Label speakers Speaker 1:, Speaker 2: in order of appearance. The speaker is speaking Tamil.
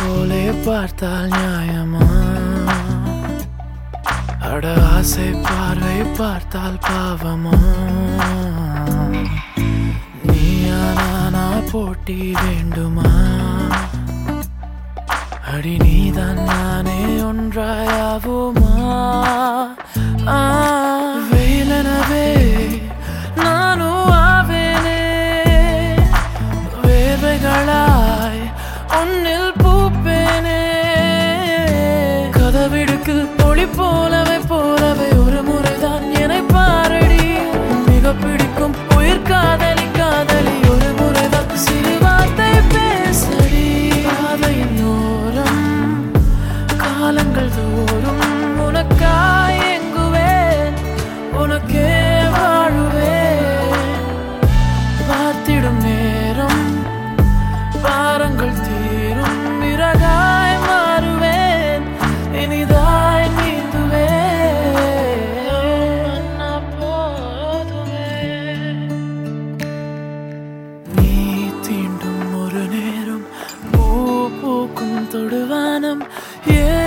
Speaker 1: போலே பார்த்தால் நியாயமா அட ஆசை பார்வை பார்த்தால் பாவமா நீயா நானா போட்டி வேண்டுமா அடி நீதான் நானே ஒன்றாயாவுமா ஆ, வெயிலெனவே நானும் ஆவேனே வேர்வைகளாய் ஒன்னில் பூப்பேனே கதவிடுக்கு ஒளி போலவே போலவே ஒரு முறைதான் என்னை பாரடி மிக பிடிக்கும் உயிர் காதலி காதலி ஒரு முறைதான் சிறு வார்த்தை பேசடி பாதையின் ஓரம் காலங்கள் தோறும் உனக்காய் எங்குவேன் உனக்கே வாழுவேன் பார்த்திடும் நேரம் பாரங்கள் தீரும் இறகாய் மாறுவேன் இனிதாய் நீந்துவேன் நான் போதுமே நீ தீண்டும் ஒரு நேரம் பூ பூக்கும் தொடுவானம் ஏ